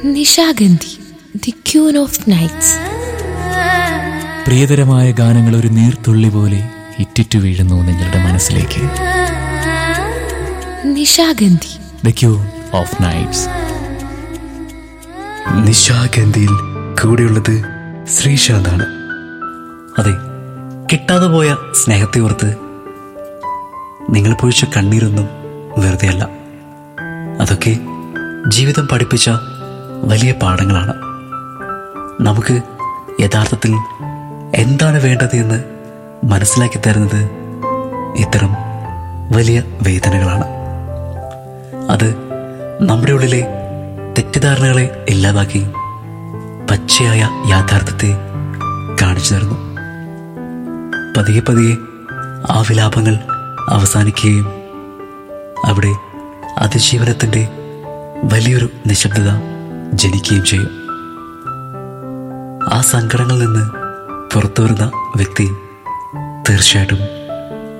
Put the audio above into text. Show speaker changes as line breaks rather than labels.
Nishagandhi the queen of nights
പ്രിയതരമായ ഗാനങ്ങൾ ഒരു നീർത്തുള്ളി പോലെ ഇറ്റിറ്റു വീഴുന്നു നിങ്ങളുടെ മനസ്സിലേക്ക്
Nishagandhi
the queen of nights
നിശാഗന്ധിയിൽ കൂടെയുള്ളത് ശ്രീശാന്താണ് അതെ കിട്ടാതെ പോയ സ്നേഹത്തെ ഓർത്ത് നിങ്ങൾ പൊഴിച്ച കണ്ണീരൊന്നും വെറുതെയല്ല അതൊക്കെ ജീവിതം പഠിപ്പിച്ച വലിയ പാഠങ്ങളാണ് നമുക്ക് യഥാർത്ഥത്തിൽ എന്താണ് വേണ്ടത് എന്ന് മനസ്സിലാക്കി തരുന്നത് ഇത്തരം വലിയ വേദനകളാണ് അത് നമ്മുടെ ഉള്ളിലെ തെറ്റിദ്ധാരണകളെ ഇല്ലാതാക്കി പച്ചയായ യാഥാർത്ഥ്യത്തെ കാണിച്ചു തരുന്നു പതിയെ പതിയെ ആ വിലാപങ്ങൾ അവസാനിക്കുകയും അവിടെ അതിജീവനത്തിൻ്റെ വലിയൊരു നിശബ്ദത ജനിക്കുകയും ചെയ്യും ആ സങ്കടങ്ങളിൽ നിന്ന് പുറത്തു വരുന്ന വ്യക്തി തീർച്ചയായിട്ടും